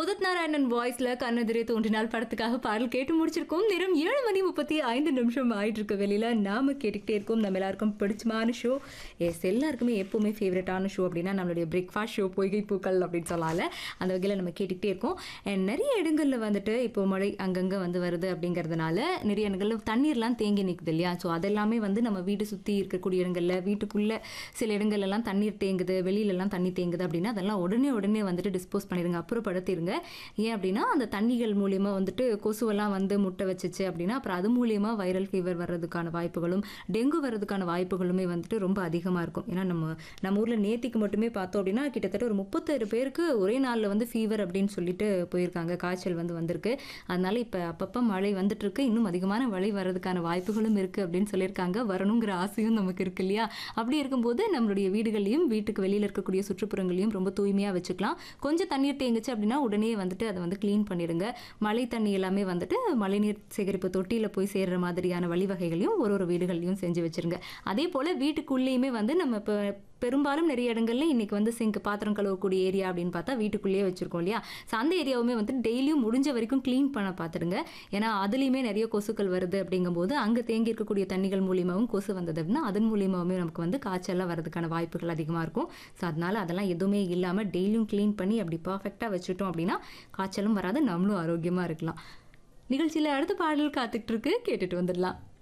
உதித் நாராயணன் வாய்ஸ்ல கண்ணெதிரே தோன்றினால் படத்துக்காக பாடல் கேட்டு முடிச்சிருக்கோம் நேரம் ஏழு மணி முப்பத்தி ஐந்து நிமிஷம் ஆயிட்டு இருக்க வெளியில நாம கேட்டுக்கிட்டே இருக்கோம் நம்ம எல்லாருக்கும் பிடிச்சமான ஷோ எஸ் எல்லாருக்குமே எப்பவுமே ஃபேவரட்டான ஷோ அப்படின்னா நம்மளுடைய பிரேக்ஃபாஸ்ட் ஷோ பொய்கை பூக்கள் அப்படின்னு சொல்லலாம்ல அந்த வகையில் நம்ம கேட்டுக்கிட்டே இருக்கோம் And நிறைய இடங்கள்ல வந்துட்டு இப்போ மழை அங்கங்கே வந்து வருது அப்படிங்கிறதுனால நிறைய இடங்கள்ல தண்ணீர்லாம் தேங்கி நிற்குது இல்லையா ஸோ அதெல்லாமே வந்து நம்ம வீடு சுற்றி இருக்கக்கூடிய இடங்கள்ல வீட்டுக்குள்ள சில இடங்கள்ல எல்லாம் தண்ணீர் தேங்குது வெளியிலலாம் தண்ணி தேங்குது அப்படின்னா அதெல்லாம் உடனே உடனே வந்துட்டு டிஸ்போஸ் பண்ணிடுங்க அப்புறப்படுத்திடுங்க ஏன் அப்படின்னா அந்த தண்ணிகள் மூலியமா வந்துட்டு கொசுவெல்லாம் வந்து முட்டை வச்சுச்சு அப்படின்னா அப்புறம் அது மூலியமா வைரல் ஃபீவர் வர்றதுக்கான வாய்ப்புகளும் டெங்கு வர்றதுக்கான வாய்ப்புகளுமே வந்துட்டு ரொம்ப அதிகமாக இருக்கும் ஏன்னா நம்ம நம்ம ஊரில் நேத்திக்கு மட்டுமே பார்த்தோம் அப்படின்னா கிட்டத்தட்ட ஒரு முப்பத்தாறு பேருக்கு ஒரே நாளில் வந்து ஃபீவர் அப்படின்னு சொல்லிட்டு போயிருக்காங்க காய்ச்சல் வந்து வந்திருக்கு அதனால இப்போ அப்பப்போ மழை வந்துட்டு இருக்கு இன்னும் அதிகமான மழை வர்றதுக்கான வாய்ப்புகளும் இருக்கு அப்படின்னு சொல்லியிருக்காங்க வரணுங்கிற ஆசையும் நமக்கு இருக்கு இல்லையா அப்படி இருக்கும்போது நம்மளுடைய வீடுகளையும் வீட்டுக்கு வெளியில் இருக்கக்கூடிய சுற்றுப்புறங்களையும் ரொம்ப தூய்மையாக வச்சுக்கலாம் கொஞ்சம் தண்ணீர் தேங்குச்சு அப்படின்னா உடனே வந்துட்டு அதை வந்து க்ளீன் பண்ணிடுங்க மழை தண்ணி எல்லாமே வந்துட்டு மழைநீர் சேகரிப்பு தொட்டியில் போய் சேர்ற மாதிரியான வழிவகைகளையும் ஒரு ஒரு வீடுகள்லையும் செஞ்சு வச்சிருங்க அதே போல் வீட்டுக்குள்ளேயுமே வந்து நம்ம இப்போ பெரும்பாலும் நிறைய இடங்கள்ல இன்னைக்கு வந்து சிங்க் பாத்திரம் கழுவக்கூடிய ஏரியா அப்படின்னு பார்த்தா வீட்டுக்குள்ளேயே வச்சிருக்கோம் இல்லையா ஸோ அந்த ஏரியாவுமே வந்து டெய்லியும் முடிஞ்ச வரைக்கும் க்ளீன் பண்ண பார்த்துடுங்க ஏன்னா அதுலேயுமே நிறைய கொசுக்கள் வருது அப்படிங்கும்போது அங்கே தேங்கி இருக்கக்கூடிய தண்ணிகள் மூலியமாகவும் கொசு வந்தது அப்படின்னா அதன் மூலியமாகவுமே நமக்கு வந்து காய்ச்சல்லாம் வரதுக்கான வாய்ப்புகள் அதிகமாக இருக்கும் ஸோ அதனால அதெல்லாம் எதுவுமே இல்லாமல் டெய்லியும் க்ளீன் பண்ணி அப்படி பர்ஃபெக்டாக வச்சுட்டோம் அப்படின்னா காய்ச்சலும் வராது நம்மளும் ஆரோக்கியமாக இருக்கலாம் நிகழ்ச்சியில் அடுத்த பாடல் காத்துக்கிட்டு இருக்கு கேட்டுட்டு வந்துடலாம்